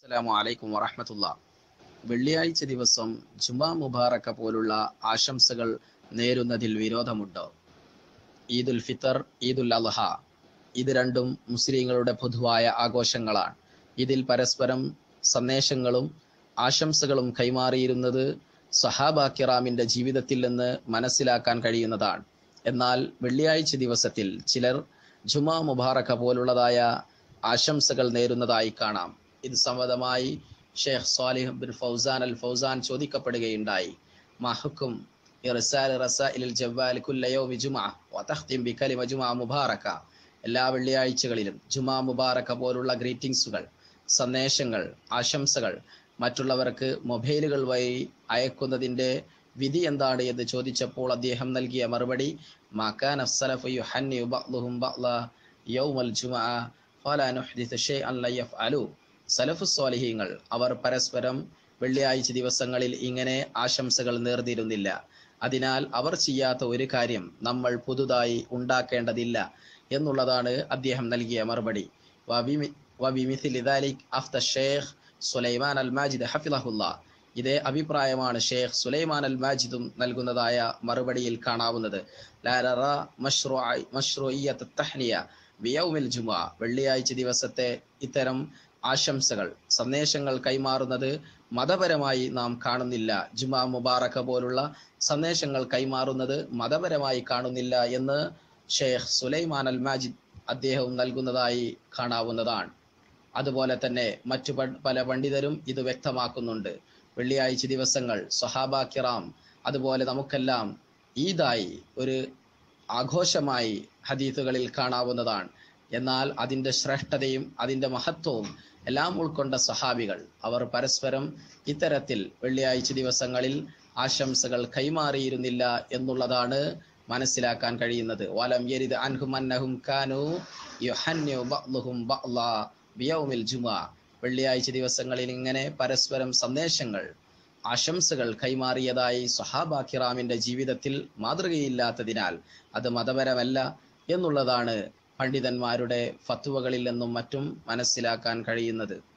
അസ്സലാമു അലൈക്കും വറഹമത്തുള്ള വെള്ളിയാഴ്ച ദിവസം ജുമാ മുബാറക്ക പോലുള്ള ആശംസകൾ നേരുന്നതിൽ വിരോധമുണ്ടോ ഈദുൽ ഫിത്തർ ഈദുൽ അൽഹ ഇത് രണ്ടും മുസ്ലിങ്ങളുടെ പൊതുവായ ആഘോഷങ്ങളാണ് ഇതിൽ പരസ്പരം സന്ദേശങ്ങളും ആശംസകളും കൈമാറിയിരുന്നത് സഹാബ കിറാമിന്റെ ജീവിതത്തിൽ നിന്ന് മനസ്സിലാക്കാൻ കഴിയുന്നതാണ് എന്നാൽ വെള്ളിയാഴ്ച ദിവസത്തിൽ ചിലർ ജുമാ മുബാറക്ക പോലുള്ളതായ ആശംസകൾ നേരുന്നതായി കാണാം ഇത് സംബന്ധമായി Sheikh Saleh bin Fawzan Al Fawzan ചോദിക്കപ്പെടുകയുണ്ടായി മഹക്കും മുബാറക്ക എല്ലാ വെള്ളിയാഴ്ചകളിലും ജുമാ മുബാറക്ക പോലുള്ള ഗ്രീറ്റിംഗ്സുകൾ സന്ദേശങ്ങൾ ആശംസകൾ മറ്റുള്ളവർക്ക് മൊബൈലുകൾ വഴി അയക്കുന്നതിന്റെ വിധി എന്താണ് എന്ന് ചോദിച്ചപ്പോൾ അദ്ദേഹം നൽകിയ മറുപടി മാക്കാൻ യൗമൽ ജുമാ ഫലാ നുഹ്ദിഥു ഷൈഅൻ ല യഫ്അലു സലഫു സ്വാലിഹീങ്ങൾ അവർ പരസ്പരം വെള്ളിയാഴ്ച ദിവസങ്ങളിൽ ഇങ്ങനെ ആശംസകൾ നേർന്നിരുന്നില്ല അതിനാൽ അവർ ചെയ്യാത്ത ഒരു കാര്യം നമ്മൾ പുതുതായി ഉണ്ടാക്കേണ്ടതില്ല എന്നുള്ളതാണ് അദ്ദേഹം നൽകിയ മറുപടി സുലൈമാൻ അൽ മാജിദ് ഹഫിലഹുല്ല ഇതേ അഭിപ്രായമാണ് ഷെയ്ഖ് സുലൈമാൻ അൽ മാജിദും നൽകുന്നതായ മറുപടിയിൽ കാണാവുന്നത് ബിയൗമിൽ ജുമാ വെള്ളിയാഴ്ച ദിവസത്തെ ഇത്തരം ആശംസകൾ സന്ദേശങ്ങൾ കൈമാറുന്നത് മതപരമായി നാം കാണുന്നില്ല ജുമാ മുബാറക്ക പോലുള്ള സന്ദേശങ്ങൾ കൈമാറുന്നത് മതപരമായി കാണുന്നില്ല എന്ന് ഷെയ്ഖ് സുലൈമാൻ അൽ മാജിദ് അദ്ദേഹവും നൽകുന്നതായി കാണാവുന്നതാണ് അതുപോലെ തന്നെ മറ്റു പല പണ്ഡിതരും ഇത് വ്യക്തമാക്കുന്നുണ്ട് വെള്ളിയാഴ്ച ദിവസങ്ങൾ സഹാബ കിറാം അതുപോലെ നമുക്കെല്ലാം ഈദായി ഒരു ആഘോഷമായി ഹദീസുകളിൽ കാണാവുന്നതാണ് എന്നാൽ അതിൻ്റെ ശ്രേഷ്ഠതയും അതിൻ്റെ മഹത്വവും എല്ലാം ഉൾക്കൊണ്ട സഹാബികൾ അവർ പരസ്പരം ഇത്തരത്തിൽ വെള്ളിയാഴ്ച ദിവസങ്ങളിൽ ആശംസകൾ കൈമാറിയിരുന്നില്ല എന്നുള്ളതാണ് മനസ്സിലാക്കാൻ കഴിയുന്നത് വലം യരിദ് അൻഹും അന്നഹും കാനു യുഹന്നു ബഅ്ലുഹും ബഅ്ലാ ബിയൗമിൽ ജുമാ വെള്ളിയാഴ്ച ദിവസങ്ങളിൽ ഇങ്ങനെ പരസ്പരം സന്ദേശങ്ങൾ ആശംസകൾ കൈമാറിയതായി സഹാബ കിറാമിന്റെ ജീവിതത്തിൽ മാതൃകയില്ലാത്തതിനാൽ അത് മതപരമല്ല എന്നുള്ളതാണ് പണ്ഡിതന്മാരുടെ ഫത്വകളിൽ നിന്നും മറ്റും മനസ്സിലാക്കാൻ കഴിയുന്നത്